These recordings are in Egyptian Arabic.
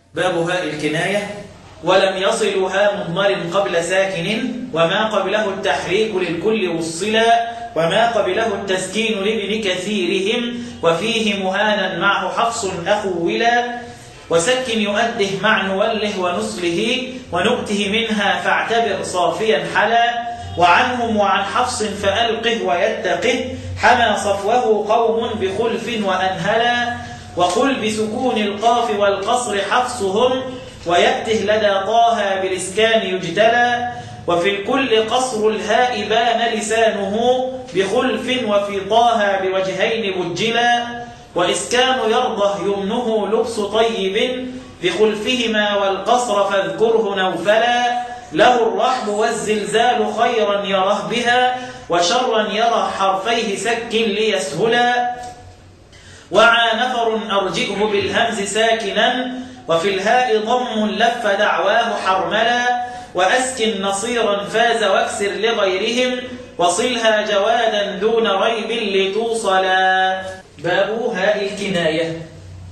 باب هاء الكناية ولم يصل ها مضمر قبل ساكن وما قبله التحريك للكل والصلا وما قبله التسكين لابن كثيرهم وفيه مهانا معه حفص أخولا وسكن يؤده مع نوله ونصله ونؤته منها فاعتبر صافيا حلا وعنهم وعن حفص فألقه ويتقه حمى صفوه قوم بخلف وأنهلا وقل بسكون القاف والقصر حفصهم ويأته لدى طه بالإسكان يجتلى وفي الكل قصر الهاء بان لسانه بخلف وفي طه بوجهين بجلا وإسكان يرضه يمنه لبس طيب بخلفهما والقصر فاذكره نوفلا له الرحب والزلزال خيرا يره بها وشرا يرى حرفيه سك ليسهلا وعى نفر أرجئه بالهمز ساكنا وفي الهاء ضم لف دعواه حرملا وأسكن نصيرا فاز واكسر لغيرهم وصلها جوادا دون ريب لتوصلا باب هاء الكناية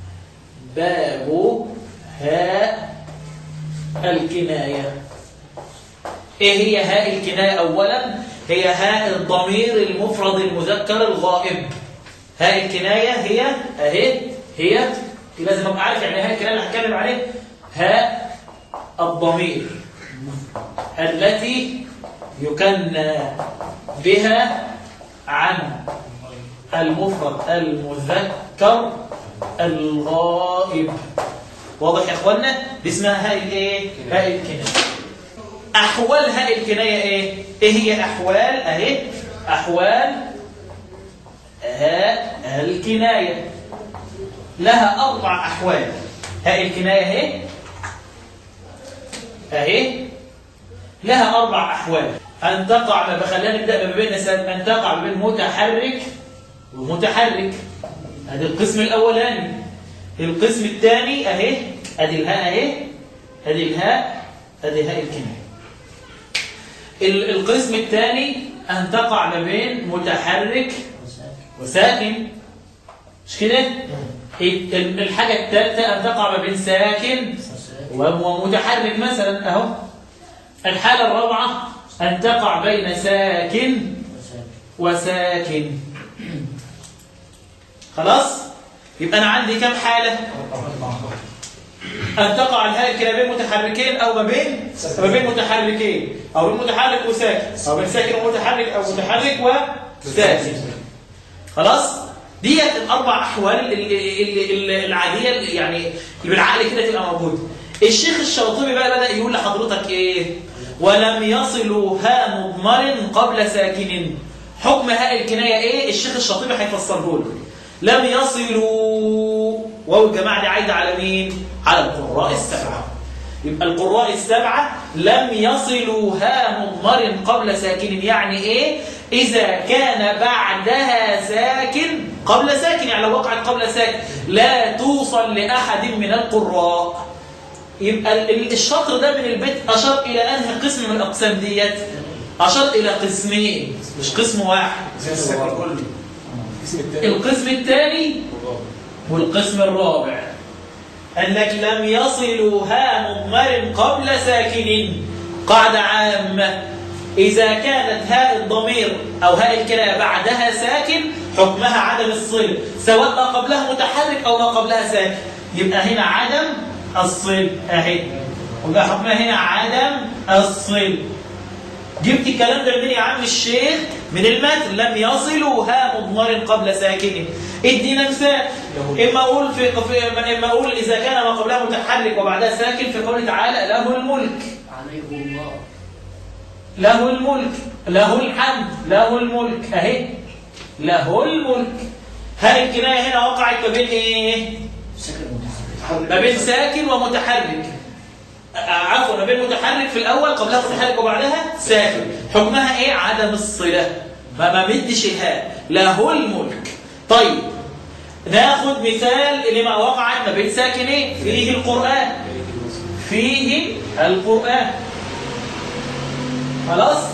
باب هاء الكناية ايه هي هاء الكناية اولا هي هاء الضمير المفرد المذكر الغائب هاء الكناية هي اهي هي لازم ابقى عارف يعني هاء الكناية اللي هتكلم عليه هاء الضمير التي يكنى بها عن المفرد المذكر الغائب واضح يا اخوانا دي اسمها هاء الايه هاء الكنايه احوال هاء الكنايه ايه ايه هي احوال اهي احوال هاء الكنايه لها اربع احوال هاء الكنايه اهي اهي لها اربع احوال ان تقع ما خلينا نبدا ما بين ان تقع بين متحرك ومتحرك ادي القسم الاولاني القسم الثاني اهي ادي الهاء اهي ادي الهاء ادي هاء الكنايه القسم الثاني ان تقع ما بين متحرك وساكن مش كده الحاجه الثالثه ان تقع ما بين ساكن ومتحرك مثلا اهو الحاله الرابعه ان تقع بين ساكن وساكن خلاص يبقى انا عندي كم حاله أن تقع الهاء الكلمة بين متحركين أو ما بين ما بين متحركين أو بين متحرك وساكن أو بين ساكن ومتحرك أو متحرك وساكن خلاص ديت الأربع أحوال العادية يعني اللي بالعقل كده تبقى موجودة الشيخ الشاطبي بقى بدأ يقول لحضرتك إيه ولم يصلوا هاء مضمر قبل ساكن حكم هاء الكناية إيه الشيخ الشاطبي هيفسره لك لم يصلوا واو الجماعة دي عايدة على مين؟ على القراء السبعة يبقى القراء السبعة لم يصلوا ها مضمر قبل ساكن يعني ايه؟ إذا كان بعدها ساكن قبل ساكن يعني لو وقعت قبل ساكن لا توصل لأحد من القراء يبقى الشطر ده من البيت أشار إلى أنهي قسم من الأقسام ديت أشار إلى قسمين مش قسم واحد القسم الثاني والقسم الرابع أنك لم يصلوا ها مضمر قبل ساكن قاعدة عامة إذا كانت هاء الضمير أو هاء الكناية بعدها ساكن حكمها عدم الصل سواء ما قبلها متحرك أو ما قبلها ساكن يبقى هنا عدم الصل أهي ويبقى حكمها هنا عدم الصل جبت الكلام ده منين يا عم الشيخ من المتن لم يصلوا ها مضمر قبل ساكن ادينا مثال اما اقول في اما اقول اذا كان ما قبلها متحرك وبعدها ساكن في قوله تعالى له الملك عليه الله له الملك له الحمد له الملك اهي له الملك هل الكنايه هنا وقعت ما بين ايه سكن متحرك ما بين ساكن ومتحرك عفوا ما بين متحرك في الاول قبلها متحرك وبعدها ساكن حكمها ايه عدم الصله ما ما مدش الهاء له الملك طيب ناخد مثال لما وقعت ما بين ساكنين فيه القران فيه القران خلاص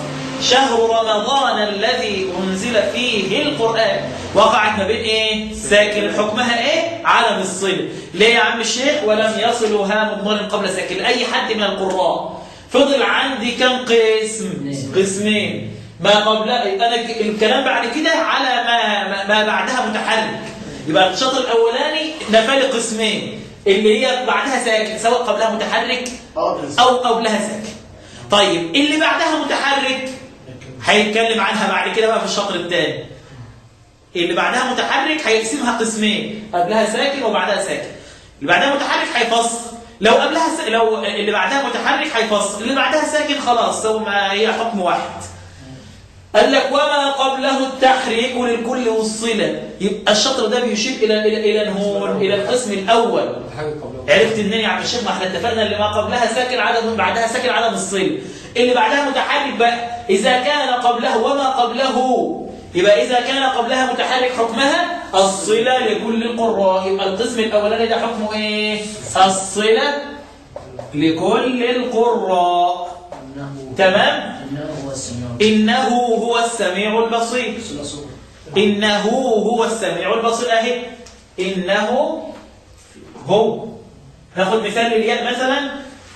شهر رمضان الذي أنزل فيه القرآن وقعت ما بين إيه؟ ساكن حكمها إيه؟ عدم الصلة ليه يا عم الشيخ ولم يصلوا ها مضمر قبل ساكن أي حد من القراء فضل عندي كم قسم قسمين ما قبل أنا الكلام بعد كده على ما, ما, ما بعدها متحرك يبقى الشطر الأولاني نفى لي قسمين اللي هي بعدها ساكن سواء قبلها متحرك اه بس أو قبلها ساكن طيب اللي بعدها متحرك هيتكلم عنها بعد كده بقى في الشطر الثاني اللي بعدها متحرك هيقسمها قسمين قبلها ساكن وبعدها ساكن اللي بعدها متحرك هيفصل لو قبلها س... لو اللي بعدها متحرك هيفصل اللي بعدها ساكن خلاص هو ما هي حكم واحد قال لك وما قبله التحريك للكل والصلة يبقى الشطر ده بيشير إلى إلى إلى الهون إلى القسم الأول حاجة قبلها عرفت منين يا عم الشيخ ما احنا اتفقنا اللي ما قبلها ساكن عدم بعدها ساكن عدم الصلة اللي بعدها متحرك بقى إذا كان قبله وما قبله يبقى إذا كان قبلها متحرك حكمها الصلة لكل القراء يبقى القسم الأولاني ده حكمه إيه؟ الصلة لكل القراء انه تمام؟ انه هو السميع إنه هو السميع البصير صلة صورة إنه هو السميع البصير أهي إنه هو ناخد مثال للياء مثلا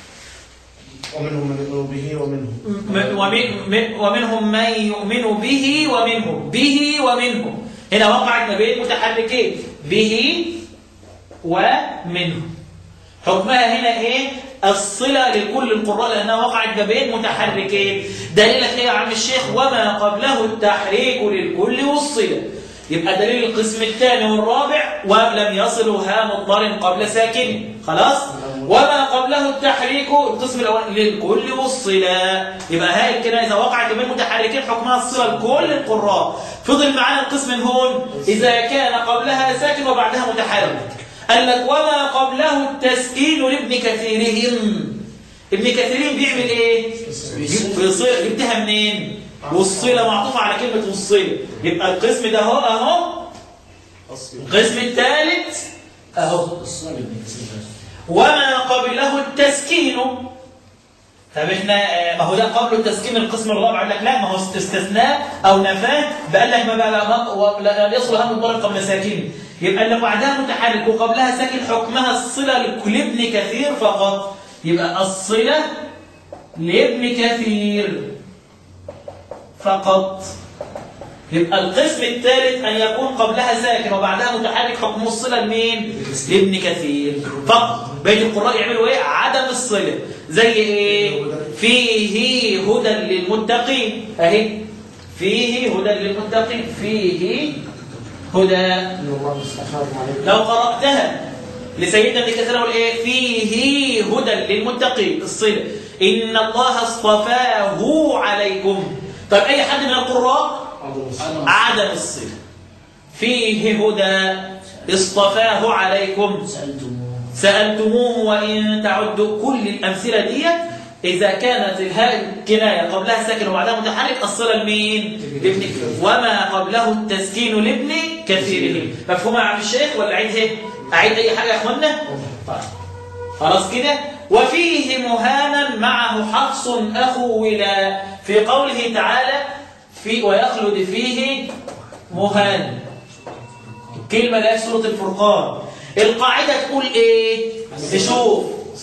ومنهم من يؤمن به ومنهم م- ومن من- ومنهم من يؤمن به ومنهم به ومنهم هنا وقعت ما بين متحركين به ومنه حكمها هنا ايه الصلة لكل القراء لأنها وقعت ما بين متحركين دليلك ايه يا عم الشيخ وما قبله التحريك للكل والصلة يبقى دليل القسم الثاني والرابع ولم يصلوا ها مضمر قبل ساكن خلاص وما قبله التحريك القسم الاول للكل والصلة يبقى هاي كده اذا وقعت بين متحركين حكمها الصلة لكل القراء فضل معانا القسم من هون اذا كان قبلها ساكن وبعدها متحرك قال لك وما قبله التسكين لابن كثيرهم ابن كثيرين بيعمل ايه بيصل جبتها منين والصلة معطوفة على كلمة والصلة يبقى القسم ده اهو اهو القسم الثالث اهو الصلاة ابن كثير وما قبله التسكين طب احنا آه، ما هو ده قبل التسكين القسم الرابع قال لك لا ما هو استثناء او نفاه بقى لك ما بقى ما و- لا يصل هم الضرب قبل ساكن يبقى اللي بعدها متحرك وقبلها ساكن حكمها الصله لكل ابن كثير فقط يبقى الصله لابن كثير فقط يبقى القسم الثالث أن يكون قبلها ساكن وبعدها متحرك حكم الصلة لمين؟ لابن كثير فقط بقية القراء يعملوا إيه؟ عدم الصلة زي إيه؟ فيه هدى للمتقين أهي فيه هدى للمتقين فيه هدى إن الله مستحاب عليكم لو قرأتها لسيدنا ابن كثير يقول ايه فيه هدى للمتقين الصلة إن الله اصطفاه عليكم طيب أي حد من القراء أنا عدم الصلة فيه هدى اصطفاه عليكم سألتموه سألتموه وإن تعدوا كل الأمثلة دي إذا كانت الهاء الكناية قبلها ساكن وبعدها متحرك الصلة لمين؟ لابن وما قبله التسكين لابن كثيره مفهوم يا عم الشيخ ولا أعيد ايه؟ أعيد أي حاجة يا أخوانا؟ طيب خلاص كده وفيه مهانا معه حفص أخو ولا في قوله تعالى في ويخلد فيه مهان الكلمة ده في سورة الفرقان القاعدة تقول ايه نشوف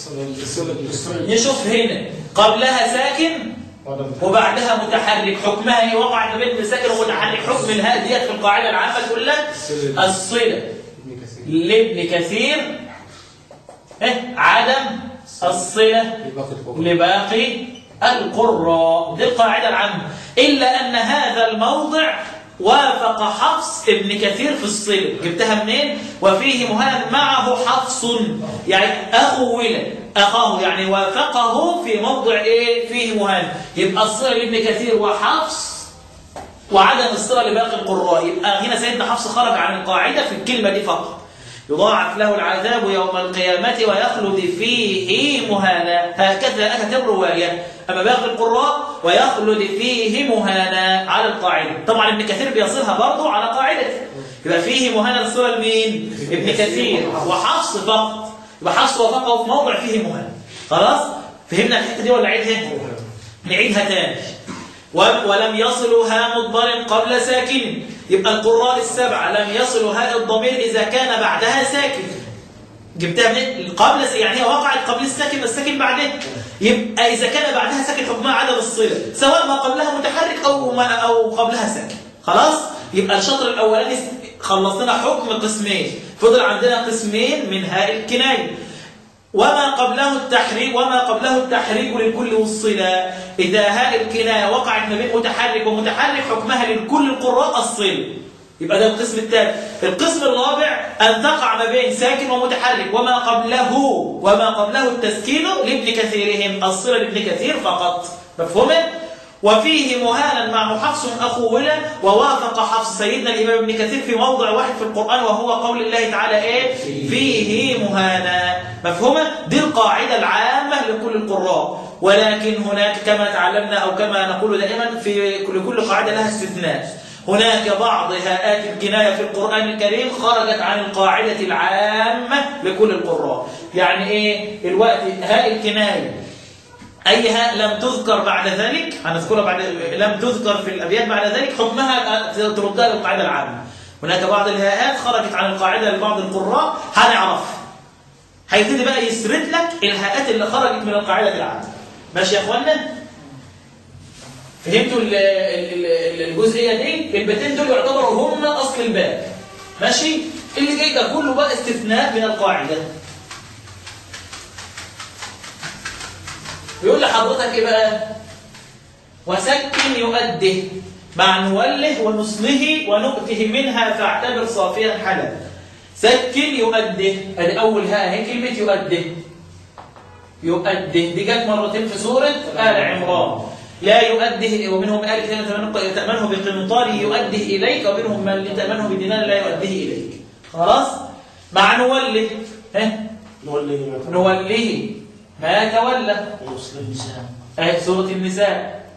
نشوف هنا قبلها ساكن وبعدها متحرك حكمها ايه وقعت ما بين ساكن ومتحرك حكم الهاء ديت في القاعدة العامة تقول لك الصلة ابن كثير لابن كثير إيه؟ عدم الصلة يبقى في الكفر لباقي القراء دي القاعدة العامة إلا أن هذا الموضع وافق حفص ابن كثير في الصلة جبتها منين؟ وفيه مهان معه حفص يعني أخو ولد أخاه يعني وافقه في موضع إيه؟ فيه مهان يبقى الصلة لابن كثير وحفص وعدم الصلة لباقي القراء يبقى هنا سيدنا حفص خرج عن القاعدة في الكلمة دي فقط يضاعف له العذاب يوم القيامة ويخلد فيه مهانا هكذا أتت الرواية أما باقي القراء ويخلد فيه مهانا على القاعدة طبعا ابن كثير بيصلها برضه على قاعدته يبقى فيه مهانا الصورة لمين؟ ابن كثير وحفص فقط يبقى حفص وفقه في موضع فيه مهانا خلاص؟ فهمنا الحتة دي ولا عيدها؟ نعيدها تاني و- ولم يصلوا هاء مضمر قبل ساكن يبقى القراء السبعة لم يصلوا هاء الضمير إذا كان بعدها ساكن جبتها من قبل يعني هي وقعت قبل الساكن والساكن بعدها يبقى إذا كان بعدها ساكن حكمها عدم الصلة سواء ما قبلها متحرك أو ما أو قبلها ساكن خلاص يبقى الشطر الأولاني خلصنا حكم قسمين فضل عندنا قسمين من هاء الكناية وما قبله التحريك وما قبله التحريك للكل والصلة إذا هاء الكناية وقعت ما بين متحرك ومتحرك حكمها للكل القراء الصلة يبقى ده القسم الثاني القسم الرابع أن تقع ما بين ساكن ومتحرك وما قبله وما قبله التسكين لابن كثيرهم الصلة لابن كثير فقط مفهوم؟ وفيه مهانا معه حفص أخو ولا ووافق حفص سيدنا الإمام ابن كثير في موضع واحد في القرآن وهو قول الله تعالى إيه؟ فيه مهانا مفهومة؟ دي القاعدة العامة لكل القراء ولكن هناك كما تعلمنا أو كما نقول دائما في لكل قاعدة لها استثناء هناك بعض هاءات الكناية في القرآن الكريم خرجت عن القاعدة العامة لكل القراء يعني إيه؟ الوقت هاء الكناية أي هاء لم تذكر بعد ذلك هنذكرها بعد لم تذكر في الأبيات بعد ذلك حكمها تردها للقاعدة العامة هناك بعض الهاءات خرجت عن القاعدة لبعض القراء هنعرفها هيبتدي بقى يسرد لك الهاءات اللي خرجت من القاعدة العامة ماشي يا اخوانا فهمتوا ال- ال- ال- الجزئية دي البيتين دول يعتبروا هم أصل الباب ماشي اللي جاي ده كله بقى استثناء من القاعدة بيقول لحضرتك ايه بقى وسكن يؤده مع نوله ونصله ونؤته منها فاعتبر صافيا حلا سكن يؤده ادي اول ها هي كلمه يؤده يؤده دي جت مرتين في سوره ال عمران لا يؤده ومنهم آل كتاب تأمنه- تأمنه بقنطار يؤده إليك ومنهم من تأمنه بدينار لا يؤده إليك خلاص مع نوله ها نولي ما تولى. نوله ما تولى وصل النساء أهي سورة النساء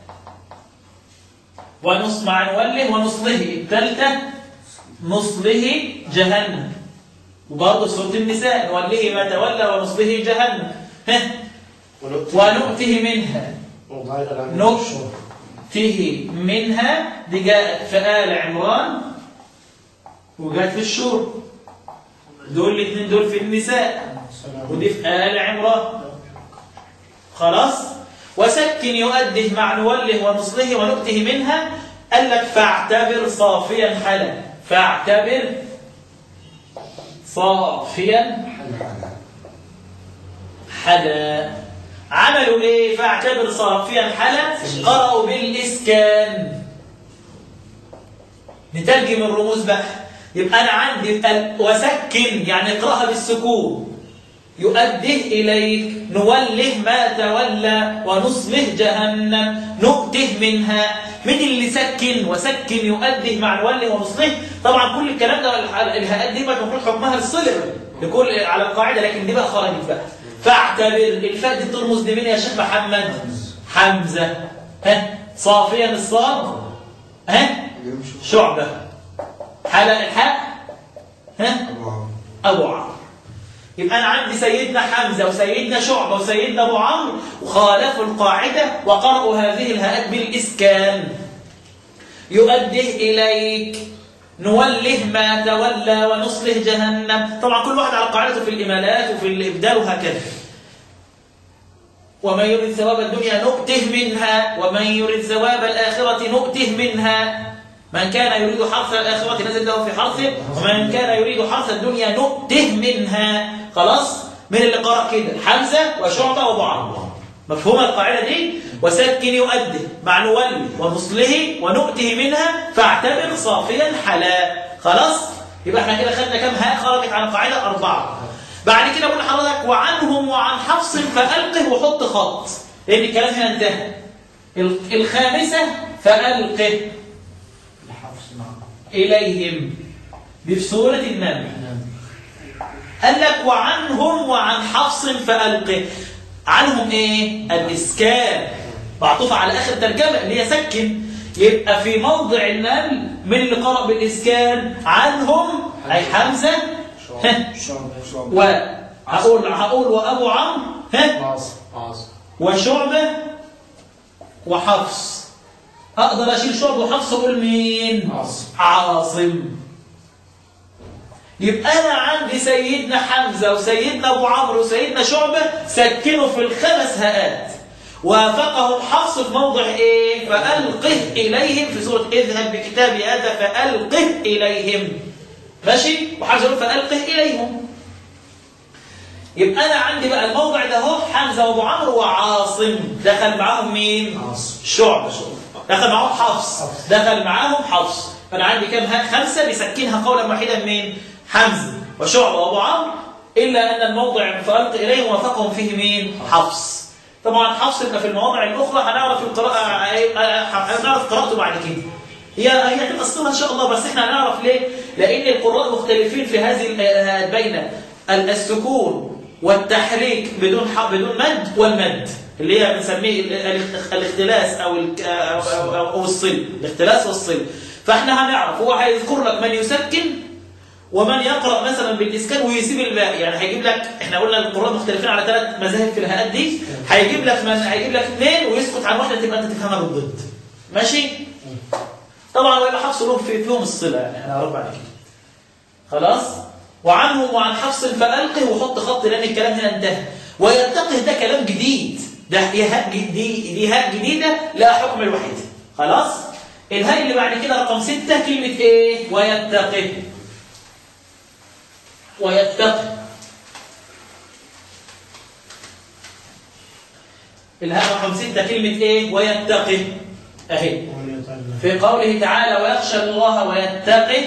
ونص مع نوله ونصله الثالثة نصله جهنم وبرضه سورة النساء نوله ما تولى ونصله جهنم ها ونؤتي ونؤته منها وضعي الآن نؤته منها دي جاءت في آل عمران وجاءت في الشور دول الاثنين دول في النساء ودي في آل عمران خلاص وسكن يؤده مع نوله ونصله ونؤته منها قال لك فاعتبر صافيا حلا فاعتبر صافيا حلا عملوا ايه فاعتبر صافيا حلا قرأوا بالإسكان نترجم الرموز بقى يبقى أنا عندي ال- وسكن يعني اقرأها بالسكون يؤده إليك نوله ما تولى ونصله جهنم نؤته منها من اللي سكن وسكن يؤده مع نوله ونصله طبعا كل الكلام ده الح- الهاءات دي بقى المفروض حكمها الصلة لكل على القاعدة لكن دي بقى خرجت بقى فاعتبر الفاء دي ترمز لمين يا شيخ محمد حمزة ها صافيا الصاد ها شعبة حلق الحق ها أبو عمرو يبقى أنا عندي سيدنا حمزة وسيدنا شعبة وسيدنا أبو عمرو وخالفوا القاعدة وقرأوا هذه الهاءات بالإسكان يؤده إليك نوله ما تولى ونصله جهنم طبعا كل واحد على قاعدته في الإمالات وفي الإبدال وهكذا ومن يريد ثواب الدنيا نؤته منها ومن يريد ثواب الآخرة نؤته منها من كان يريد حرث الآخرة نزل له في حرثه ومن كان يريد حرث الدنيا نؤته منها خلاص من اللي قرأ كده حمزة وشعبة وابو عمرو مفهوم القاعدة دي وسكن يؤده مع نولي ونصله ونؤته منها فاعتبر صافيا حلا خلاص يبقى احنا كده خدنا كام هاء خرجت عن القاعدة أربعة بعد كده أقول لحضرتك وعنهم وعن حفص فألقه وحط خط لأن الكلام هنا انتهى ال- الخامسة فألقه الحفص نعم إليهم دي في سورة النمل قال لك وعنهم وعن حفص فألقه عنهم ايه الإسكان معطوف على آخر ترجمة اللي هي سكن يبقى في موضع النمل من اللي قرأ بالإسكان عنهم أي حمزة ها شعبة شعبة وهقول هقول وأبو عمرو ها عاصم عاصم وشعبة وحفص اقدر اشيل شعب وحفص اقول مين عاصم عاصم يبقى انا عندي سيدنا حمزه وسيدنا ابو عمرو وسيدنا شعبه سكنوا في الخمس هاءات وافقهم حفص في موضع ايه فالقه اليهم في سوره اذهب بكتابي هذا فالقه اليهم ماشي وحاجه يقول فالقه اليهم يبقى انا عندي بقى الموضع ده اهو حمزه وابو عمرو وعاصم دخل معاهم مين عاصم شعبة دخل معاهم حفص دخل معاهم حفص فانا عندي كام ها خمسه بيسكنها قولا واحدا من حمزه وشعبة وابو عمرو الا ان الموضع فالق اليهم وافقهم فيه مين حفص طبعا حفص يبقى في المواضع الاخرى هنعرف القراءه هنعرف قراءته بعد كده هي هي هتبقى الصوره ان شاء الله بس احنا هنعرف ليه لان القراء مختلفين في هذه ال- بين السكون والتحريك بدون ح- بدون مد والمد اللي هي بنسميه ال- ال- الاختلاس او ال- او, أو, أو, أو الصل الاختلاس والصل فاحنا هنعرف هو هيذكر لك من يسكن ومن يقرأ مثلا بالإسكان ويسيب الباقي يعني هيجيب لك احنا قلنا القراء مختلفين على ثلاث مذاهب في الهيئات دي هيجيب لك من هيجيب لك اثنين ويسكت عن واحده تبقى انت تفهمها بالضد ماشي طبعا ويبقى حفص لهم في فيهم الصله يعني احنا هنعرف بعد كده خلاص وعنه وعن حفص فألقه وحط خط لأن الكلام هنا انتهى ويتقه ده كلام جديد ده هي هاء جديد دي هاء جديدة لا حكم الوحيد خلاص الهاء اللي بعد كده رقم ستة كلمة ايه ويتقه ويتقه الهاء رقم ستة كلمة ايه ويتقه اهي ومن يطع الله في قوله تعالى ويخشى الله ويتقه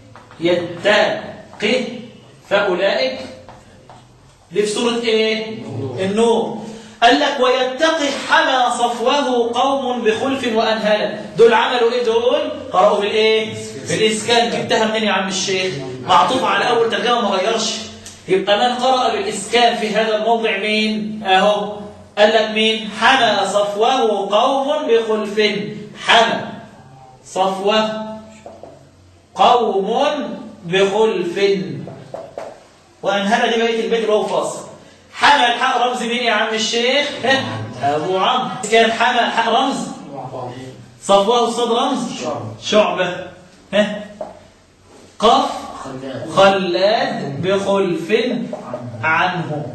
يتقه فأولئك دي في سورة ايه؟ النور قال لك ويتقي حمى صفوه قوم بخلف وأنهالا دول عملوا ايه دول؟ قرأوا بالايه؟ بالإسكان جبتها منين يا عم الشيخ؟ معطوف على أول ترجمة ما غيرش يبقى من قرأ بالإسكان في هذا الموضع مين؟ أهو قال لك مين؟ حمى صفوه قوم بخلف حمى صفوه قوم بخلف وأنهل دي بيت البيت اللي هو فاصل حمى الحق رمز مين يا عم الشيخ ها؟ أبو عمرو كان حمى الحق رمز صفوه الصاد رمز شعبة ها قف خلاد خلاد بخلف عنه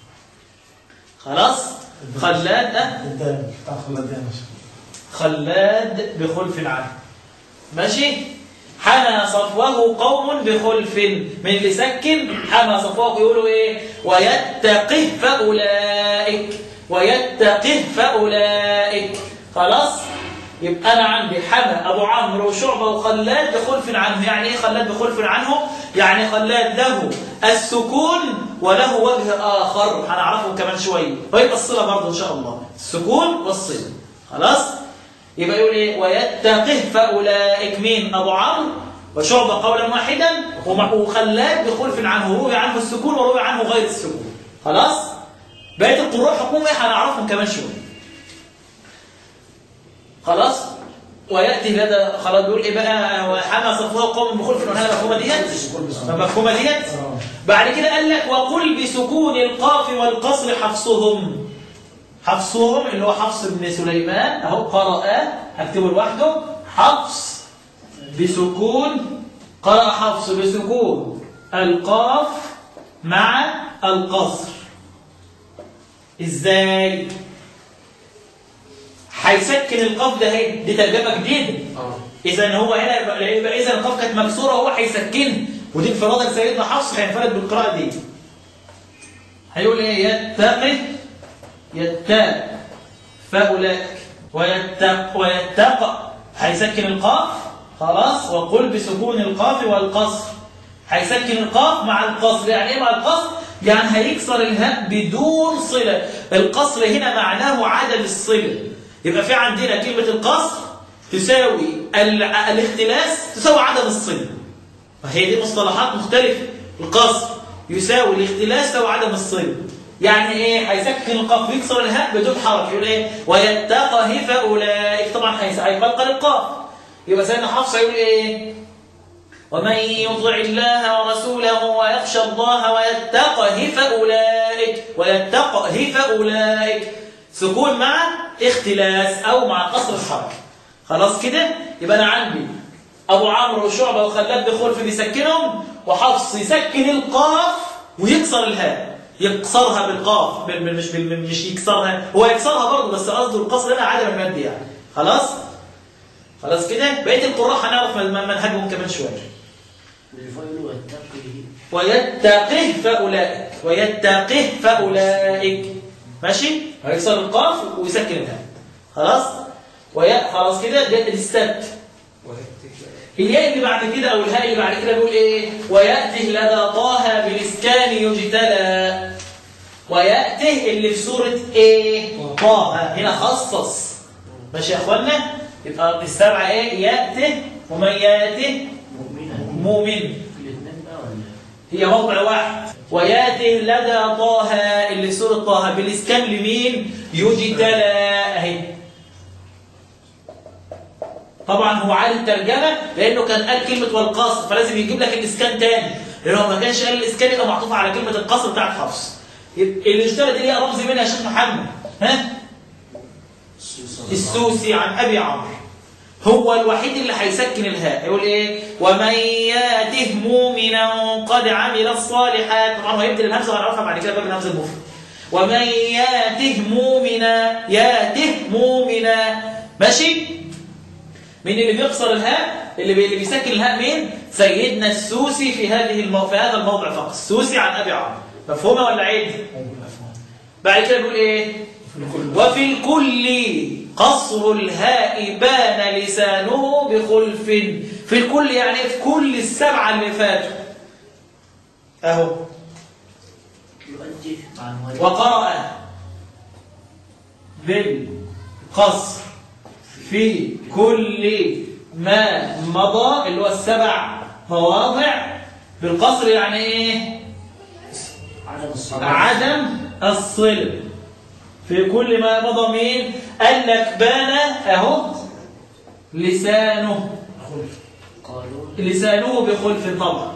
خلاص خلاد ده الدال تاخذ الدال خلاد بخلف عنه ماشي حمى صفوه قوم بخلف من اللي سكن حمى صفوه يقولوا ايه ويتقه فاولئك ويتقه فاولئك خلاص يبقى انا عندي حمى ابو عمرو وشعبه وخلاد بخلف عنه يعني ايه خلاد بخلف عنه يعني خلاد له السكون وله وجه اخر هنعرفه كمان شويه ويبقى الصله برضه ان شاء الله السكون والصله خلاص يبقى يقول ايه ويتقه فاولئك مين ابو عمرو وشعبه قولا واحدا ومع- وخلاد بخلف عنه روي عنه السكون وروي عنه غير السكون خلاص بقيه القراء حكومه هنعرفهم كمان شويه خلاص وياتي هذا خلاص بيقول ايه بقى وحمى صفوه قوم بخلف عنه مفهومه ديت مفهومه ديت بعد كده قال لك وقل بسكون القاف والقصر حفصهم حفصهم اللي هو حفص بن سليمان اهو قرأ هكتبه لوحده حفص بسكون قرأ حفص بسكون القاف مع القصر ازاي هيسكن القاف ده اهي دي ترجمه جديده اذا هو هنا يبقى يبقى اذا القاف كانت مكسوره هو هيسكنها ودي انفرادا سيدنا حفص هينفرد بالقراءه دي هيقول ايه يتقي يتاء فأولئك ويتق ويتق هيسكن القاف خلاص وقل بسكون القاف والقصر هيسكن القاف مع القصر يعني ايه مع القصر يعني هيكسر الهاء بدون صلة القصر هنا معناه عدم الصلة يبقى في عندنا كلمة القصر تساوي ال- الاختلاس تساوي عدم الصلة فهي دي مصطلحات مختلفة القصر يساوي الاختلاس يساوي عدم الصلة يعني ايه هيسكن القاف ويكسر الهاء بدون حرف يقول ايه ويتقه فاولئك طبعا هيس- هيقلقل القاف يبقى سيدنا حفص يقول ايه ومن يطع الله ورسوله ويخشى الله ويتقه فاولئك ويتقه فاولئك سكون مع اختلاس او مع قصر الحرف خلاص كده يبقى انا عندي ابو عمرو وشعبه وخلاد بخلف بيسكنهم وحفص يسكن القاف ويكسر الهاء يكسرها بالقاف بال- بال- مش بال- مش يكسرها هو يكسرها برضه بس قصده القصر هنا عدم المادي يعني خلاص خلاص كده بقيه القراء هنعرف من- منهجهم كمان شويه والفعل والتقي ويتقه فأولئك ويتقه فأولئك ماشي هيكسر القاف ويسكن الهاء خلاص ويا خلاص كده ده الستات الياء اللي بعد كده او الهاء اللي بعد كده بيقول ايه ويأته لدى طه بالاسكان يجتلى ويأته اللي في سورة ايه طه هنا خصص ماشي يا اخوانا يبقى السبعة ايه يأته ومن يأته مؤمنا مؤمن في الاثنين بقى ولا هي موضع واحد وياته لدى طه اللي في سورة طه بالإسكان لمين يجتلى أهي طبعا هو عاد الترجمة لأنه كان قال كلمة والقصر فلازم يجيب لك الإسكان تاني لأنه ما كانش قال الإسكان يبقى معطوف على كلمة القصر بتاعت حفص يبقى الإجتلى دي ليها رمز منها يا شيخ محمد ها السوسي عن أبي عمرو هو الوحيد اللي هيسكن الهاء يقول ايه ومن ياته مؤمنا قد عمل الصالحات طبعا هو يبدل الهمزه وهنعرفها بعد كده باب الهمزه المفرد ومن ياته مؤمنا ياته مؤمنا ماشي مين اللي بيكسر الهاء اللي, بي... اللي بيسكن الهاء مين سيدنا السوسي في هذه المو... في هذا الموضع فقط السوسي عن ابي عمرو مفهومه ولا عيد بعد كده بيقول ايه وفي الكل قصر الهاء بان لسانه بخلف في الكل يعني في كل السبعة اللي فاتوا اهو يؤدي مع المؤدي وقرأ بالقصر في كل ما مضى اللي هو السبع مواضع بالقصر يعني ايه عدم الصلاة عدم الصلة في كل ما مضى مين قال لك بان اهو لسانه قالوا لسانه بخلف طبعا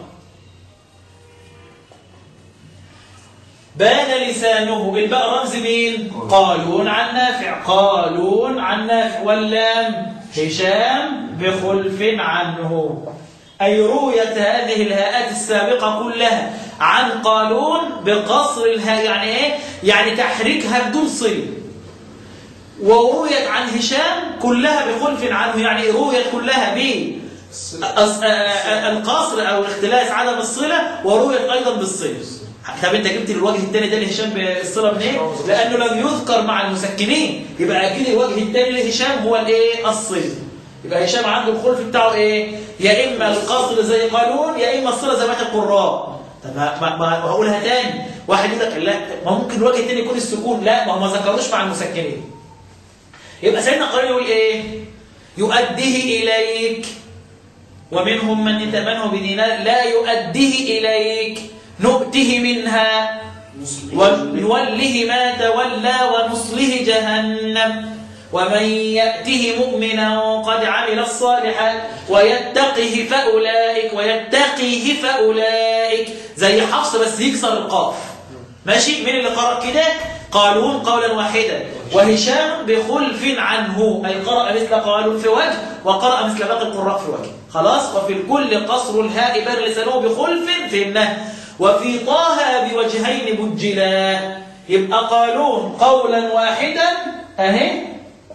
بان لسانه الباء رمز مين قالون عن نافع قالون عن نافع واللام هشام بخلف عنه أي رويت هذه الهاءات السابقة كلها عن قالون بقصر الهاء يعني إيه؟ يعني تحريكها بدون صلة ورويت عن هشام كلها بخلف عنه يعني رويت كلها ب أص- آ- آ- القصر أو الاختلاس عدم الصلة ورويت أيضا بالصلة طب انت جبت الوجه الثاني ده لهشام بالصله منين؟ لانه لم يذكر مع المسكنين يبقى اكيد الوجه الثاني لهشام هو الايه؟ الصله يبقى هشام عنده الخلف بتاعه ايه؟ يا اما القصر زي قانون يا اما الصله زي بقيه القراء طب ما, ما, ما هقولها تاني واحد يقول لك لا ما ممكن الوجه الثاني يكون السكون لا ما هو ما ذكروش مع المسكنين يبقى سيدنا قرين يقول ايه؟ يؤديه اليك ومنهم من يتمنه بدينار لا يؤديه إليك نؤته منها ونوله ما تولى ونصله جهنم ومن يأته مؤمنا قد عمل الصالحات ويتقه فأولئك ويتقيه فأولئك زي حفص بس يكسر القاف ماشي مين اللي قرأ كده قالون قولا واحدا وهشام بخلف عنه أي قرأ مثل قالون في وجه وقرأ مثل باقي القراء في وجه خلاص وفي الكل قصر الهاء بر لسانه بخلف فهمناه وفي طه بوجهين بجلا يبقى قالون قولا واحدا أهي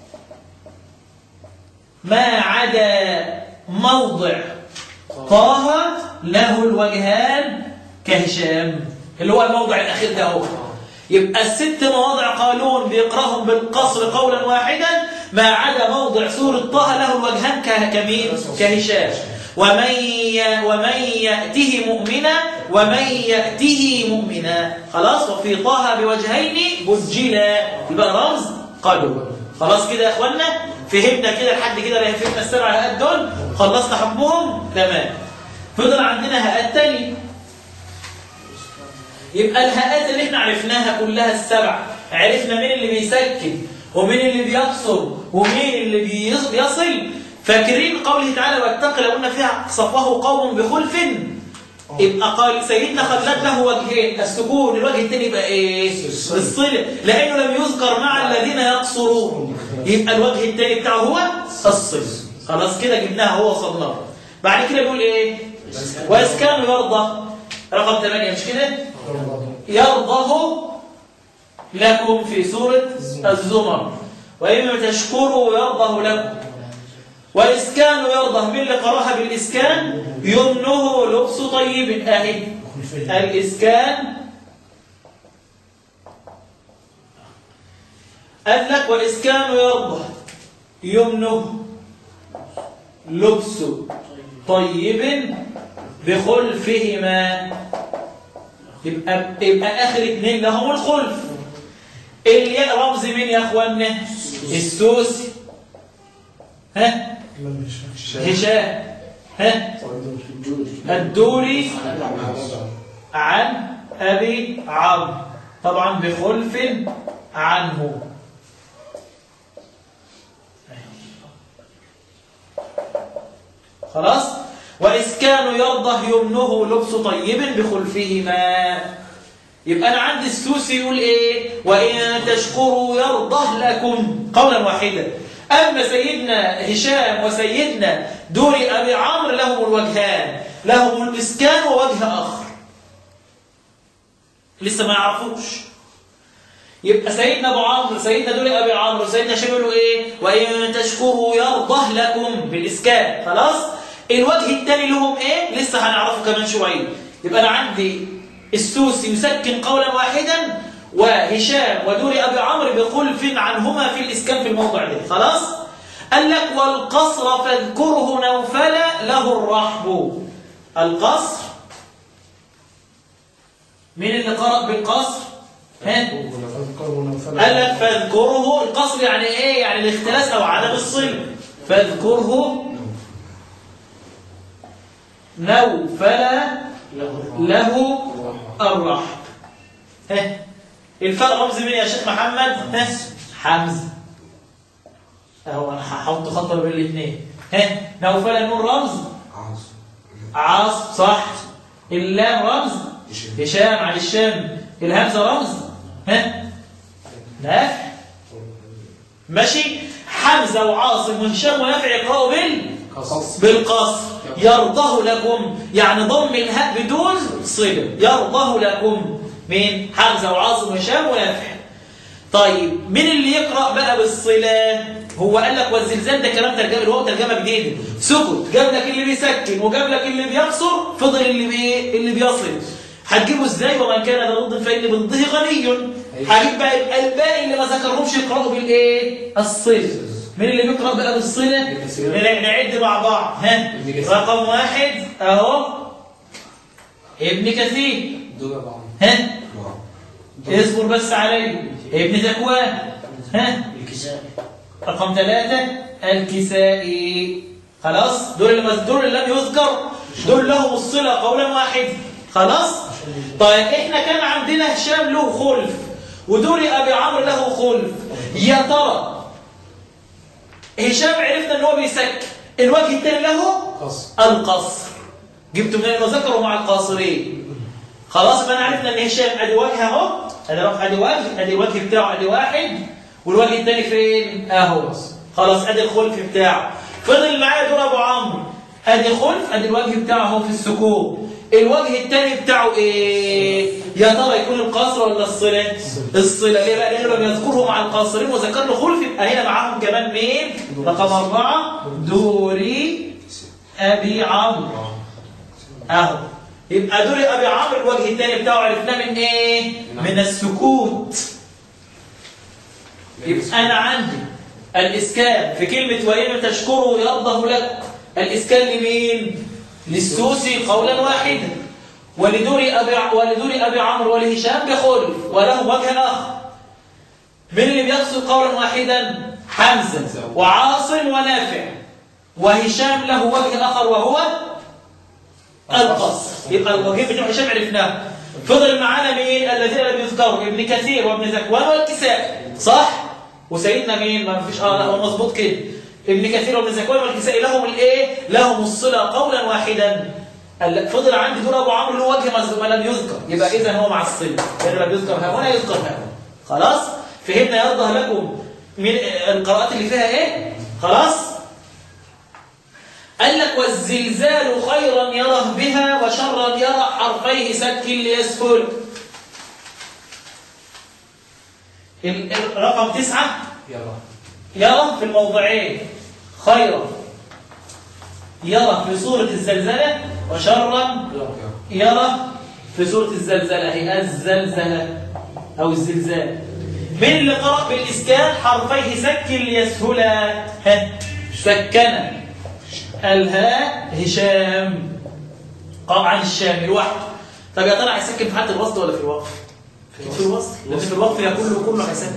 ما عدا موضع طه له الوجهان كهشام اللي هو الموضع الأخير ده هو يبقى الست مواضع قالون بيقراهم بالقصر قولا واحدا ما عدا موضع سورة طه له الوجهان ك- كمين كهشام ومن ي- ومن يأته مؤمنا ومن يأته مؤمنا خلاص وفي طه بوجهين بجلا يبقى رمز قالون خلاص كده يا اخوانا فهمنا كده لحد كده لا فهمنا السبع هاءات دول خلصنا حكمهم تمام فضل عندنا هاءات تانية يبقى الهاءات اللي احنا عرفناها كلها السبع عرفنا مين اللي بيسكن ومين اللي بيقصر ومين اللي بيص- بيصل فاكرين قوله تعالى واتق لو قلنا فيها صفه قوم بخلف يبقى قال سيدنا خلاد له وجهين السكون الوجه الثاني يبقى ايه الصله لانه لم يذكر مع الذين يقصرون يبقى الوجه الثاني بتاعه هو الصل خلاص كده جبناها هو وصلناها بعد كده بيقول ايه واسكان يرضى رقم 8 مش كده يرضه لكم في سورة الزمر وإما تشكروا يرضه لكم وإسكان يرضه من اللي قراها بالإسكان يمنه لبس طيب أهي الإسكان قال لك وإسكان يرضه يمنه لبس طيب بخلفهما يبقى يبقى اخر اتنين لهم الخلف الياء رمز مين يا اخوانا السوسي ها هشام ها الدوري عن ابي عمرو طبعا بخلف عنه خلاص وإسكان يرضه يمنه لبس طيب بخلفهما يبقى أنا عندي السوسي يقول إيه وإن تشكروا يرضه لكم قولا واحدا أما سيدنا هشام وسيدنا دوري أبي عمرو لهم الوجهان لهم الإسكان ووجه آخر لسه ما يعرفوش يبقى سيدنا ابو عمرو سيدنا دول ابي عمرو سيدنا هشام يقولوا ايه وان تشكروا يرضه لكم بالاسكان خلاص الوجه الثاني لهم ايه لسه هنعرفه كمان شويه يبقى انا عندي السوسي يسكن قولا واحدا وهشام ودوري ابي عمرو بخلف عنهما في الاسكان في الموضع ده خلاص قال لك والقصر فاذكره نوفلا له الرحب القصر مين اللي قرأ بالقصر ها قال لك فاذكره القصر يعني ايه يعني الاختلاس او عدم الصل فاذكره نوفل له الرحب ها الفاء رمز مين يا شيخ محمد ها حمزه اهو انا هحط خط بين الاثنين ها نوفل نون رمز عاص صح اللام رمز هشام على الشام الهمزه رمز ها نافع ماشي حمزه وعاصم وهشام ونافع يقراوا بال بالقصر يرضه لكم يعني ضم الهاء بدون صله يرضه لكم مين حمزه وعاصم وهشام ونافع طيب مين اللي يقرا بقى بالصله هو قال لك والزلزال ده كلام ترجمه اللي هو ترجمه جديده سكت جاب لك اللي بيسكن وجاب لك اللي بيقصر فضل اللي بي اللي بيصل هتجيبه ازاي ومن كان ذا ضد فان ضده غني هجيب بقى يبقى الباقي اللي ما ذكرهمش يقراوا بالايه الصله مين اللي بيقرا بقى بالصله نعد مع بعض ها رقم واحد اهو ابن كثير ها اصبر بس علي ابن ذكوان ها الكساء رقم ثلاثة الكسائي خلاص دول اللي دول اللي لم يذكر دول لهم الصلة قولا واحد خلاص طيب احنا كان عندنا هشام له خلف ودوري ابي عمرو له خلف يا ترى هشام عرفنا ان هو بيسك الوجه الثاني له القصر جبته منين وذكروا مع القاصرين خلاص بقى عرفنا ان هشام ادي وجه اهو ادي ادي وجه ادي الوجه بتاعه ادي واحد والوجه الثاني فين اهو خلاص ادي الخلف بتاعه فضل معايا دور ابو عمرو ادي خلف ادي الوجه بتاعه اهو في السكون الوجه الثاني بتاعه ايه يا ترى يكون القصر ولا الصله الصله ليه بقى لانه لم يذكره مع القاصرين وذكر له خلف يبقى هنا معاهم كمان مين رقم أربعة دوري ابي عمرو اهو يبقى دوري ابي عمرو الوجه الثاني بتاعه عرفناه من ايه من السكوت يبقى انا عندي الاسكان في كلمه وإن تشكروا يرضه لك الاسكان لمين للسوسي قولا واحدا ولدوري ابي ولدوري ابي عمرو ولهشام بخلف وله وجه اخر من اللي بيقصد قولا واحدا حمزه وعاصم ونافع وهشام له وجه اخر وهو القصر يبقى الوجه بتاع هشام عرفناه فضل معانا مين الذين لم يذكروا ابن كثير وابن ذكوان والكساء صح وسيدنا مين ما فيش اه لا هو مظبوط كده ابن كثير وابن ذكوان والكساء لهم الايه لهم الصله قولا واحدا فضل عندي دور ابو عمرو له وجه ما لم يذكر يبقى اذا هو مع الصله لانه لم يذكر ها هنا يذكر ها هنا خلاص فهمنا يرضى لكم من القراءات اللي فيها ايه خلاص قال لك والزلزال خيرا يره بها وشرا يرى حرفيه سك ليسهل ال- ال- رقم تسعة يلا يرى في الموضعين خيرا يرى في سورة الزلزلة وشرا يلا يرى في سورة الزلزلة هي الزلزلة أو الزلزال من اللي قرأ بالإسكان حرفيه سك ليسهلا ها سكن الهاء هشام قام عن الشام لوحده طب يا ترى هيسكن في حالة الوسط ولا في الوقف؟ في الوسط لأن في الوقف يا كله كله هيسكن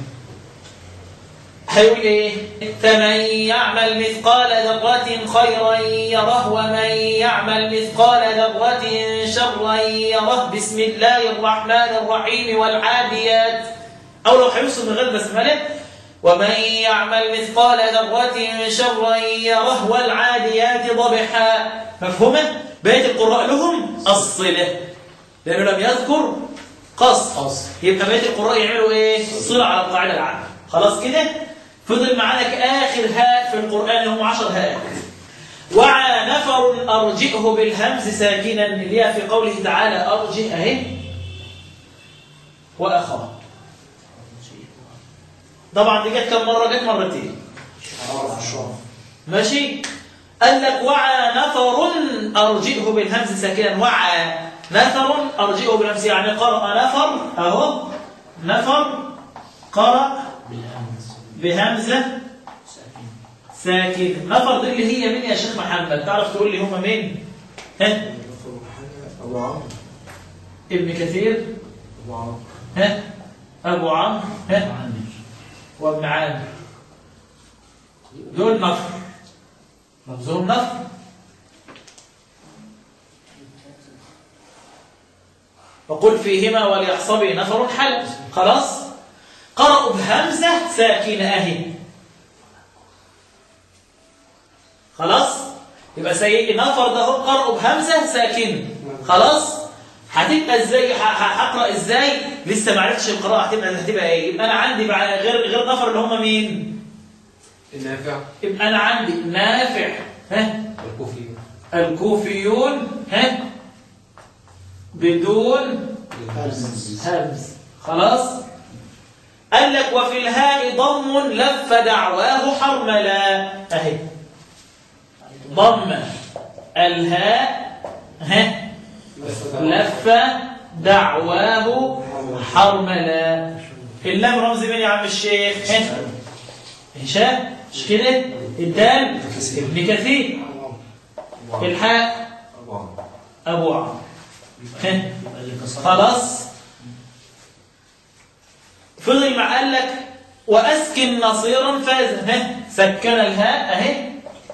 هيقول ايه فمن يعمل مثقال ذرة خيرا يره ومن يعمل مثقال ذرة شرا يره بسم الله الرحمن الرحيم والعاديات او لو هيوصل من غير بسمله ومن يعمل مثقال ذرة شرا يره والعاديات ضبحا مفهومه بقيه القراء لهم الصله لانه لم يذكر قصر قصر. يبقى بقيه القراء يعملوا ايه صله على القاعده العامه خلاص كده فضل معاك اخر هاء في القران اللي هم 10 هاء وعى نفر ارجئه بالهمز ساكنا اللي هي في قوله تعالى ارجئ اهي واخاه طبعا دي جت كم مره جت مرتين ماشي قال لك وعى نفر ارجئه بالهمز ساكنا وعى نفر ارجئه بالهمز يعني قرأ نفر اهو نفر قرأ بالهمز بهمزه ساكن ساكن نفر دي اللي هي مين يا شيخ محمد تعرف تقول لي هم مين ها أبو عمرو ابن كثير أبو عمرو ها ابو عمرو ها عامر وابن عامر دول نفر منظور نفر وقل فيهما وليحصبي نفر حل خلاص قرأوا بهمزة ساكنة أهي خلاص يبقى سيء نفر ده هو قرأوا بهمزة ساكنة خلاص هتبقى ازاي ه- ه- هقرا ازاي لسه ما عرفتش القراءه هتبقى هتبقى ايه يبقى انا عندي بعد غير غير نفر اللي هم مين النافع يبقى انا عندي نافع ها الكوفي الكوفيون ها بدون همز خلاص قال لك وفي الهاء ضم لف دعواه حرملا اهي ضم الهاء ها لف دعواه حرملا اللام رمز مين يا عم الشيخ ها؟ هشام مش كده الدال ابن كثير الحاء أبو عمرو ابو عمرو ها؟ يبقى اللي كسر خلاص فضل مع قال لك واسكن نصيرا فاز ها سكن الهاء اهي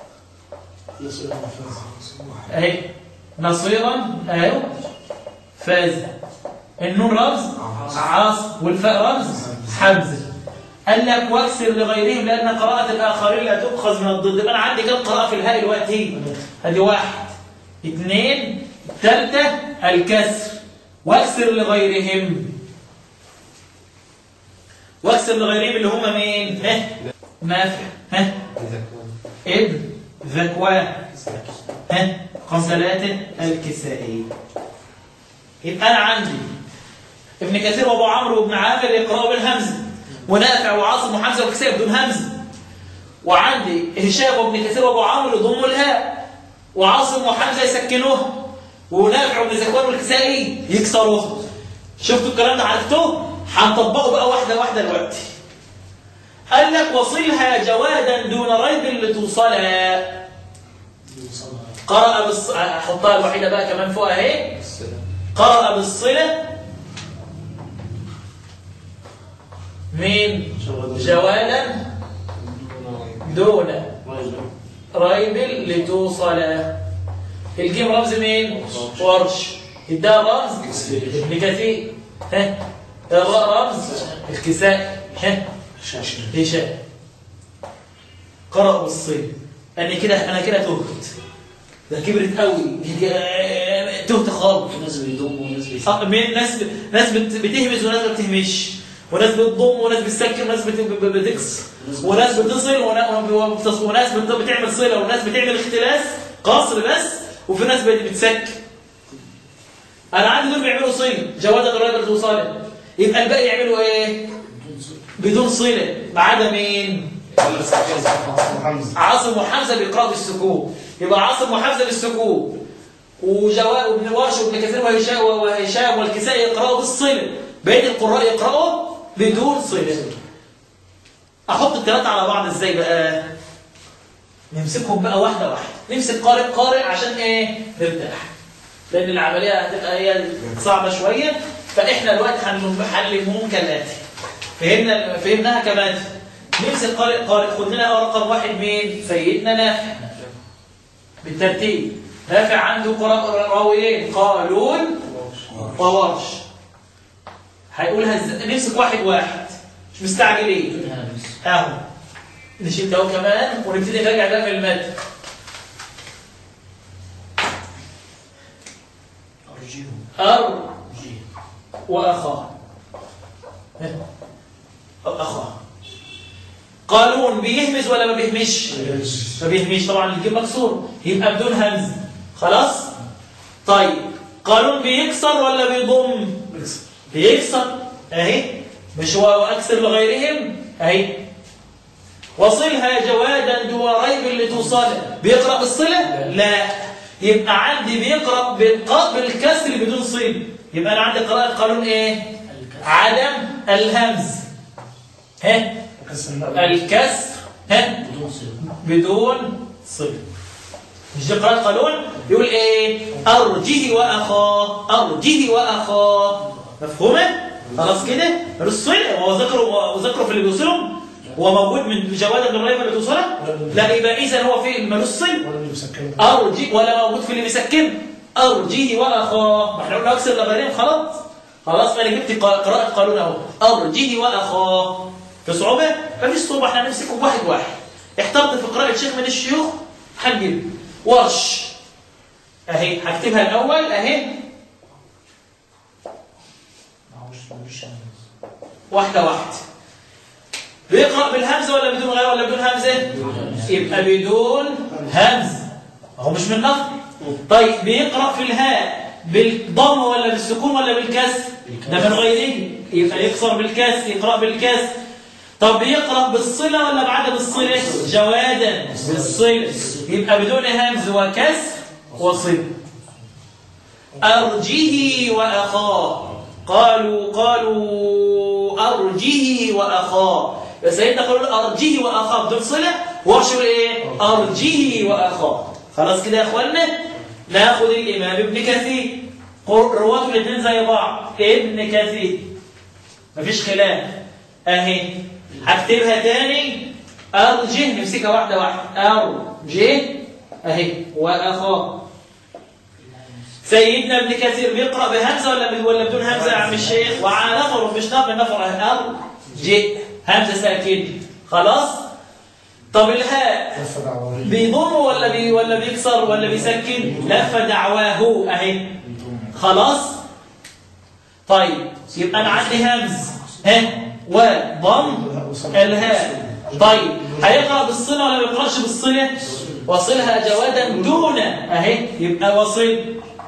اهي نصيرا اهي فاز النون رمز عاص والفاء رمز حمزه قال لك واكسر لغيرهم لان قراءه الاخرين لا تؤخذ من الضد يبقى انا عندي كم قراءه في الهاء دلوقتي ادي واحد اثنين ثالثه الكسر واكسر لغيرهم واكسر لغيرهم اللي هم مين ها نافع ها ابن ذكوان ها قنصلات الكسائي يبقى انا عندي ابن كثير وابو عمرو وابن عامر يقرأوا بالهمزه ونافع وعاصم وحمزه والكسائي بدون همزه وعندي هشام وابن كثير وابو عمرو يضموا الهاء وعاصم وحمزه يسكنوها ونافع وابن زكوان والكسائي يكسروها شفتوا الكلام ده عرفتوه هنطبقه بقى واحده واحده دلوقتي قال لك وصلها جوادا دون ريب لتوصلها قرأ بالص... احطها الوحيده بقى كمان فوق اهي قرأ بالصله مين جوادا دون ريب لتوصل الجيم رمز مين ورش الدال رمز ابن كثير ها الراء رمز الكساء ها هشام قرأوا بالصين انا كده انا كده تهت ده كبرت قوي تهت خالص في ناس بيضموا وناس بيسكتوا آه، من ناس ناس بت- بتهمس وناس ما بتهمش وناس بتضم وناس بتسكن وناس بت- ب- ب- بتكسر وناس بتصل ونا- وبتص- وناس بت- بتعمل صله وناس بتعمل اختلاس قصر بس وفي ناس بت- بتسكن انا عندي دول بيعملوا صله جواز قريبه توصل يبقى الباقي يعملوا ايه بدون صله ما عدا مين وحمزة عاصم وحمزه بيقراوا بالسكون يبقى عاصم وحمزه بالسكون وجواء وابن ورش وابن كثير وهشام وهشام والكسائي يقراوا بالصله بقيه القراء يقراوا بدون صله احط الثلاثه على بعض ازاي بقى نمسكهم بقى واحده واحده نمسك قارئ قارئ عشان ايه نرتاح لان العمليه هتبقى هي صعبه شويه فاحنا دلوقتي هنحلمهم كالاتي فهمنا فهمناها كمان نمسك قارئ قارئ خد لنا رقم واحد مين سيدنا نافع بالترتيب نافع عنده قراء راويين قالون وورش هيقولها ازاي نمسك واحد واحد مش مستعجلين الهامس اهو نشيل ده كمان ونبتدي نراجع ده في المادة أرجيه أر أرجيه وأخاه أو أخاه قالون بيهمز ولا ما بيهمش ما بيهمش طبعا الجيم مكسور يبقى بدون همز خلاص طيب قالون بيكسر ولا بيضم بيكسر اهي مش هو واكسر لغيرهم اهي وصلها جوادا دون ريب لتوصل بيقرا بالصله لا يبقى عندي بيقرا بالق- بالكسر بدون صيب يبقى انا عندي قراءه قانون ايه الكسر عدم الهمز ها الكسر ها بدون صيغة بدون صله مش دي قراءة قانون يقول ايه ارجه واخاه ارجه واخاه مفهومه خلاص كده ملوش صله هو ذكره وذكره في اللي بيوصلهم هو موجود من جواد بن الريب اللي توصله لا يبقى اذا هو في ملوش صله ولا اللي بيسكنه ارجي ولا موجود في اللي بيسكنه ارجيه واخاه ما احنا قلنا اكسر لغيرهم خلاص خلاص انا جبت قا- قراءه قانون اهو ارجيه واخاه في صعوبه مفيش صعوبه احنا هنمسكهم واحد واحد احترت في قراءه شيخ من الشيوخ هنجيب ورش اهي هكتبها الاول اهي معهوش ملوش همس واحده واحده بيقرا بالهمزه ولا بدون غير ولا بدون همزه يبقى بدون همزه هو مش من نقل طيب بيقرا في الهاء بالضم ولا بالسكون ولا بالكسر ده من غيره يبقى يكسر بالكسر يقرا بالكسر طب بيقرا بالصله ولا بعدم الصله جوادا بالصله يبقى بدون همز وكسر وصله أرجه وأخاه قالوا قالوا أرجه وأخاه يا سيدنا قالوا أرجه وأخاه بدون صلة واشوا إيه أرجه وأخاه خلاص كده يا أخوانا ناخد الإمام ابن كثير قر- رواته الاثنين زي بعض ابن كثير مفيش خلاف أهي هكتبها تاني أرجه نمسكها واحدة واحدة أرجه أهي وأخاه سيدنا ابن كثير بيقرأ بهمزة ولا بد- ولا بدون همزة يا عم الشيخ وعلى نفر مش نفر نفر أر جئ همزة ساكن خلاص طب الهاء لف دعوة بيضم ولا بي ولا بيكسر ولا بيسكن لف دعواه اهي خلاص طيب يبقى انا عندي همز ها وضم الهاء طيب هيقرا بالصله ولا ما بيقراش بالصله وصلها جوادا دون اهي يبقى وصل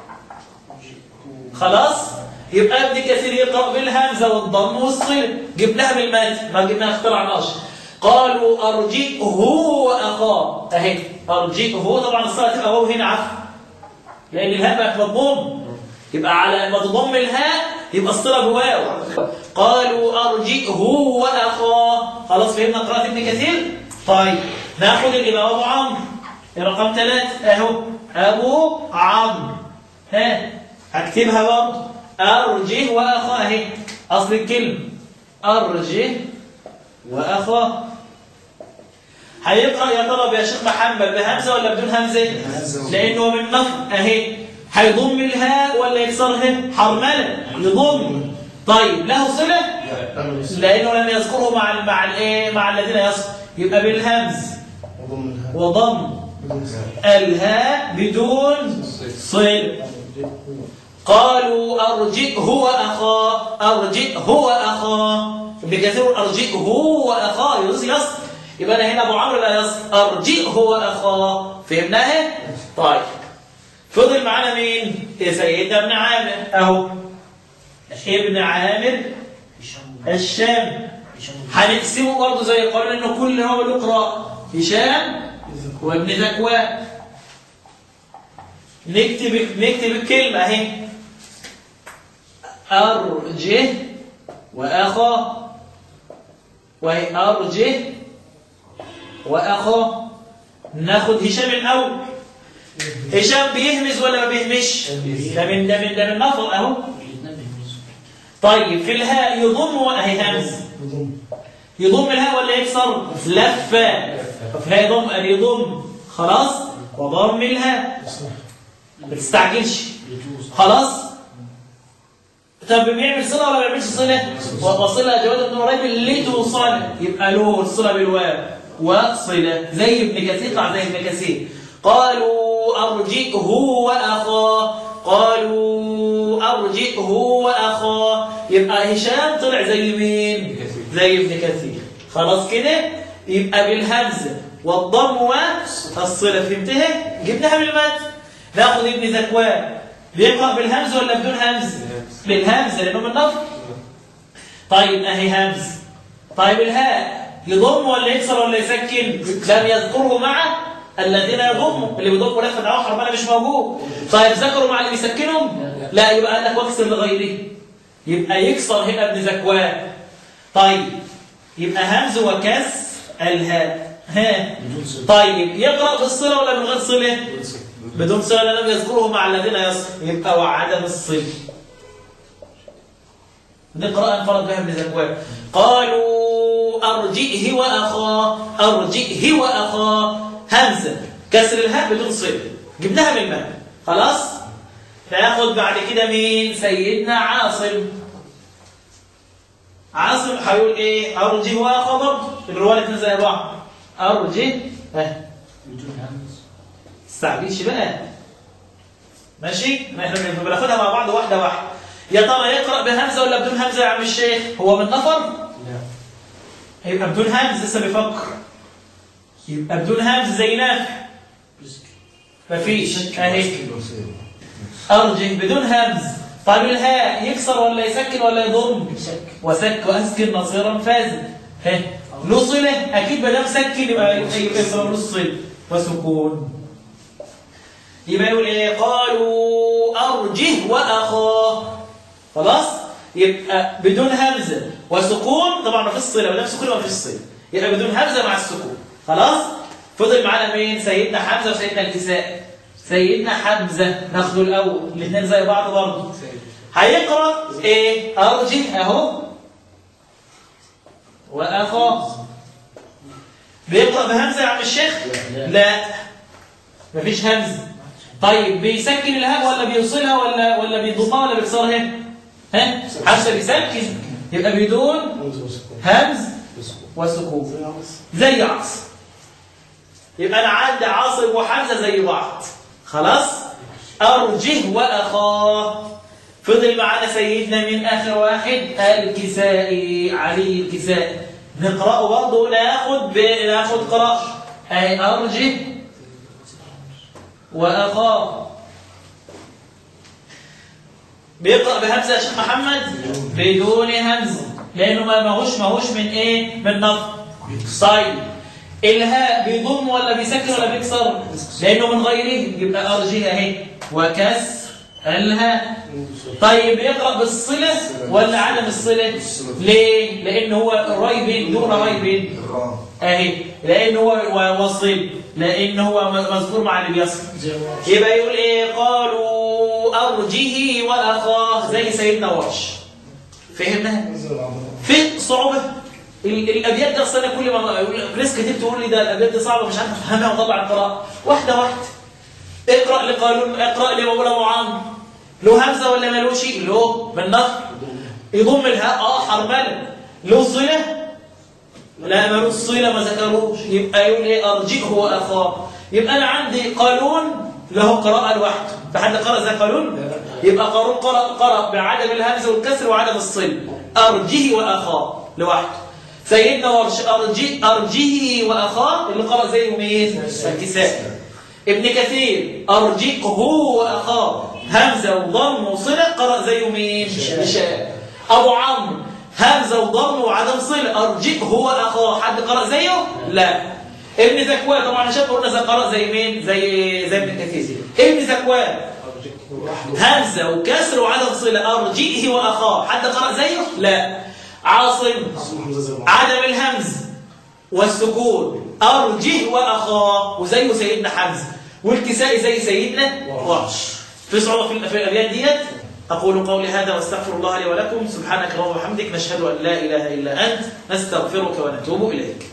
خلاص يبقى ابن كثير يقرا بالهمزه والضم والصله جبناها بالمد ما جبناها اخترعناش قالوا ارجئه واخاه اهي ارجئه طبعا الصلاه تبقى واو هنا عفوا لان الهاء بقت مضموم يبقى على ما تضم الهاء يبقى الصله بواو قالوا ارجئه واخاه خلاص فهمنا قراءه ابن كثير طيب ناخذ الامام ابو عمرو رقم ثلاثة اهو ابو عمرو ها هكتبها برضه ارجه واخاه اهي اصل الكلمه ارجه واخاه هيقرا يا ترى يا شيخ محمد بهمزه ولا بدون همزه لانه من نقل اهي هيضم الهاء ولا يكسرها حرمله يضم طيب له صله لانه لم يذكره مع ال- مع الايه مع الذين يصل يبقى بالهمز وضم الهاء وضم بدون ساعة. الهاء بدون صل قالوا أرجئه وأخاه أرجئه وأخاه ابن كثير ارجئه واخاه يص يص يبقى انا هنا ابو عمرو بقى يص ارجئه واخاه فهمناها طيب فضل معانا مين سيدنا ابن عامر اهو ابن عامر هشام الشام هشام هنقسمه برضه زي قالوا انه كل هو له قراء هشام وابن ذكوان نكتب نكتب الكلمه اهي ارجه واخا وهي ارجه واخا ناخد هشام الاول هشام بيهمز ولا ما بيهمش ده من ده من ده من نفر اهو الاثنين بيهمسوا طيب في الهاء يضم ولا هي همز يضم يضم الهاء ولا يكسر لفة ففي الهاء يضم أن يضم خلاص وضم الهاء ما تستعجلش بيجوز خلاص طب بيعمل صلة ولا ما بيعملش صلة وصلة جواد بن قريب اللي توصل يبقى له الصلة بالواو وصلة زي ابن كثير طلع زي ابن كثير قالوا أرجئه وأخاه قالوا أرجئه وأخاه يبقى هشام طلع زي مين زي ابن كثير خلاص كده يبقى بالهمزة والضم والصلة فهمتها جبناها بالمد ناخد ابن ذكوان بيقرأ بالهمز ولا بدون همز بالهمز لأنه من نفر طيب أهي همز طيب الهاء يضم ولا يكسر ولا يسكن لم يذكره مع الذين يضموا اللي بيضموا لفظ او حرمانه مش موجود طيب ذكروا مع اللي بيسكنهم لا يبقى قال لك واكسر لغيره يبقى يكسر هنا ابن ذكوان طيب يبقى همز وكسر الهاء ها بدون صلة طيب يقرأ بالصلة ولا من غير صلة بدون صلة لم يذكره مع الذين يصل يبقى وعدم الصلة نقرأ انفرد بها ابن ذكوان قالوا أرجئه وأخاه أرجئه وأخاه همزة كسر الهاء بدون صلة جبناها من الماء خلاص ناخد بعد كده مين سيدنا عاصم عاصم هيقول ايه أرجه وأخاه برضه الرواية الاتنين زي بعض أرجه اه بدون همز تستعجلش بقى ماشي ما احنا بناخدها مع بعض واحده واحده يا ترى يقرا بهمزه ولا بدون همزه يا عم الشيخ هو من نفر لا هيبقى بدون همزه لسه بيفكر يبقى بدون همزه زي نافع بسك مفيش اهي ارجه بدون همز طيب الهاء يكسر ولا يسكن ولا يضم سك وسك واسكن نصيرا فازا ها له صله اكيد ما دام سكن يبقى يبقى له صله وسكون يبقى يقول ايه قالوا ارجه واخاه خلاص يبقى بدون همزه وسكون طبعا ما فيش صله ما دام سكون ما فيش صله يبقى بدون همزه مع السكون خلاص فضل معانا مين سيدنا حمزه وسيدنا الكساء سيدنا حمزه ناخده الاول الاثنين زي بعض برضه هيقرأ ايه ارجه اهو واخاه بيقرأ بهمزة يا عم الشيخ لا. لا مفيش همزة طيب بيسكن الهاء ولا بيوصلها ولا ولا بيضمها ولا بيكسرها ها حمزة بيسكن يبقى بدون همزة وسكون همز وسكون زي عمس زي عاصم يبقى انا عندي عاصم وحمزه زي بعض خلاص ارجه واخاه فضل معانا سيدنا من اخر واحد الكسائي علي الكسائي نقراه برضه ناخد ب... ناخد قراءه اي ارجه واخاه بيقرأ بهمزة يا شيخ محمد بدون همزة لأنه ما ماهوش ماهوش من إيه؟ من نطق طيب الهاء بيضم ولا بيسكن ولا بيكسر؟ لأنه من غيره يبقى أرجه أهي وكسر الهاء طيب يقرأ بالصلة ولا عدم الصلة؟ ليه؟ لأنه هو ريب دون ريب أهي لأنه هو وصل لأنه هو مذكور مع اللي بيصل زي ورش يبقى يقول ايه قالوا ارجه واخاه زي سيدنا ورش فهمنا زي العضلة في صعوبه ال- الابيات دي اصل انا كل ما أقول- ناس كتير تقول لي ده الابيات دي صعبه مش عارف افهمها وطبعا القراءه واحده واحده اقرا لقالون اقرا لمولى ابو عمرو له همزه ولا مالوش له بالنقل يضم الهاء اه حرمله له صله لا مالوش صله ما ذكروش يبقى يقول ايه ارجئه واخاه يبقى انا عندي قالون له قراءه لوحده فحد قرأ زي قالون يبقى قارون قرأ قرأ بعدم الهمزه والكسر وعدم الصله ارجه واخاه لوحده سيدنا ورش أرجي أرجه وأخاه اللي قرأ زيه مين؟ الكساء ابن كثير أرجقه وأخاه همزة وضم وصلة قرأ زيه مين؟ هشام أبو عمرو همزة وضم وعدم صلة أرجقه وأخاه حد قرأ زيه؟ لا ابن زكوان طبعا هشام قلنا زي قرأ زي مين؟ زي زي ابن كثير ابن زكوان همزة وكسر وعدم صلة أرجئه وأخاه حد قرأ زيه؟ لا عاصم عاصم حمزة زي بعض عدم الهمز والسكون أرجه وأخاه وزيه سيدنا حمزة والكسائي زي سيدنا ورش في صعوبة في في الأبيات ديت أقول قولي هذا واستغفر الله لي ولكم سبحانك اللهم وبحمدك نشهد أن لا إله إلا أنت نستغفرك ونتوب إليك